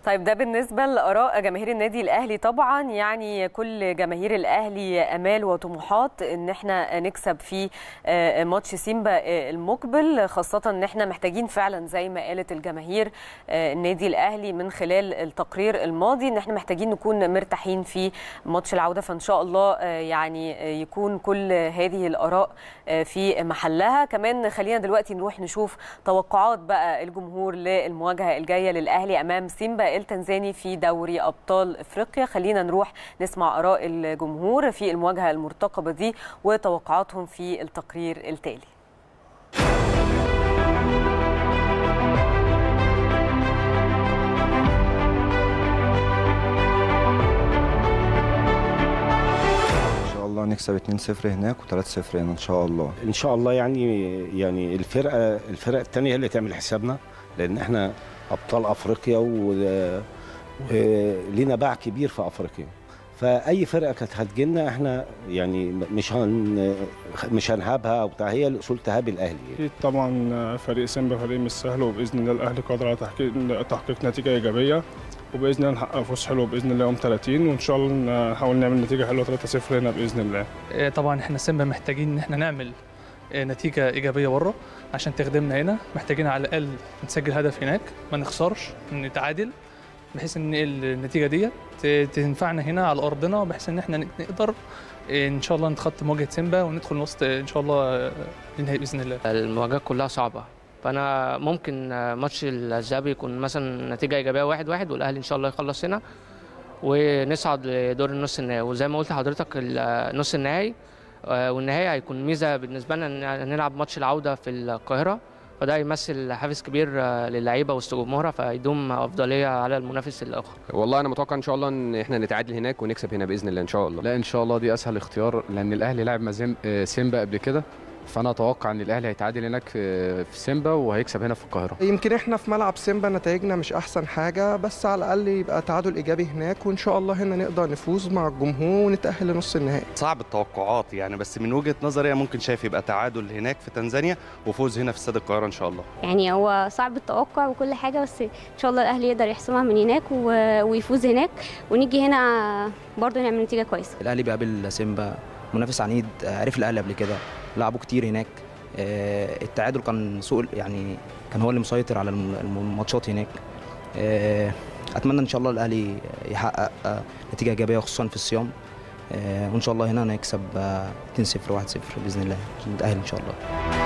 طيب ده بالنسبه لاراء جماهير النادي الاهلي طبعا يعني كل جماهير الاهلي امال وطموحات ان احنا نكسب في ماتش سيمبا المقبل خاصه ان احنا محتاجين فعلا زي ما قالت الجماهير النادي الاهلي من خلال التقرير الماضي ان احنا محتاجين نكون مرتاحين في ماتش العوده فان شاء الله يعني يكون كل هذه الاراء في محلها كمان خلينا دلوقتي نروح نشوف توقعات بقى الجمهور للمواجهه الجايه للاهلي امام سيمبا التنزاني في دوري ابطال افريقيا خلينا نروح نسمع اراء الجمهور في المواجهه المرتقبه دي وتوقعاتهم في التقرير التالي الله نكسب 2-0 هناك و3-0 هنا ان شاء الله ان شاء الله يعني يعني الفرقه الفرق الثانيه هي اللي تعمل حسابنا لان احنا ابطال افريقيا ولينا باع كبير في افريقيا فاي فرقه كانت هتجيلنا احنا يعني مش هن مش هنهابها او بتاع هي الاصول تهاب الاهلي اكيد طبعا فريق سيمبا فريق مش سهل وباذن الله الاهلي قادر على تحقيق تحقيق نتيجه ايجابيه وباذن الله نحقق فوز حلو باذن الله يوم 30 وان شاء الله نحاول نعمل نتيجه حلوه 3-0 هنا باذن الله. طبعا احنا سيمبا محتاجين ان احنا نعمل نتيجه ايجابيه بره عشان تخدمنا هنا محتاجين على الاقل نسجل هدف هناك ما نخسرش نتعادل بحيث ان النتيجه ديت تنفعنا هنا على ارضنا بحيث ان احنا نقدر ان شاء الله نتخطى مواجهه سيمبا وندخل وسط ان شاء الله للنهائي باذن الله. المواجهات كلها صعبه فانا ممكن ماتش الذهاب يكون مثلا نتيجه ايجابيه واحد واحد والاهلي ان شاء الله يخلص هنا ونصعد لدور النص النهائي وزي ما قلت لحضرتك النص النهائي والنهائي هيكون ميزه بالنسبه لنا ان نلعب ماتش العوده في القاهره فده هيمثل حافز كبير للعيبه وسط جمهورها فيدوم افضليه على المنافس الاخر. والله انا متوقع ان شاء الله ان احنا نتعادل هناك ونكسب هنا باذن الله ان شاء الله. لا ان شاء الله دي اسهل اختيار لان الاهلي لعب سيمبا قبل كده فانا اتوقع ان الاهلي هيتعادل هناك في سيمبا وهيكسب هنا في القاهره يمكن احنا في ملعب سيمبا نتائجنا مش احسن حاجه بس على الاقل يبقى تعادل ايجابي هناك وان شاء الله هنا نقدر نفوز مع الجمهور ونتاهل لنص النهائي صعب التوقعات يعني بس من وجهه نظري ممكن شايف يبقى تعادل هناك في تنزانيا وفوز هنا في استاد القاهره ان شاء الله يعني هو صعب التوقع وكل حاجه بس ان شاء الله الاهلي يقدر يحسمها من هناك ويفوز هناك ونيجي هنا برضه نعمل نتيجه كويسه الاهلي بيقابل سيمبا منافس عنيد عرف الاهلي قبل كده لعبوا كتير هناك التعادل كان سوء يعني كان هو اللي مسيطر على الماتشات هناك اتمنى ان شاء الله الاهلي يحقق نتيجه ايجابيه خصوصا في الصيام وان شاء الله هنا نكسب 2-0 1-0 باذن الله نتاهل ان شاء الله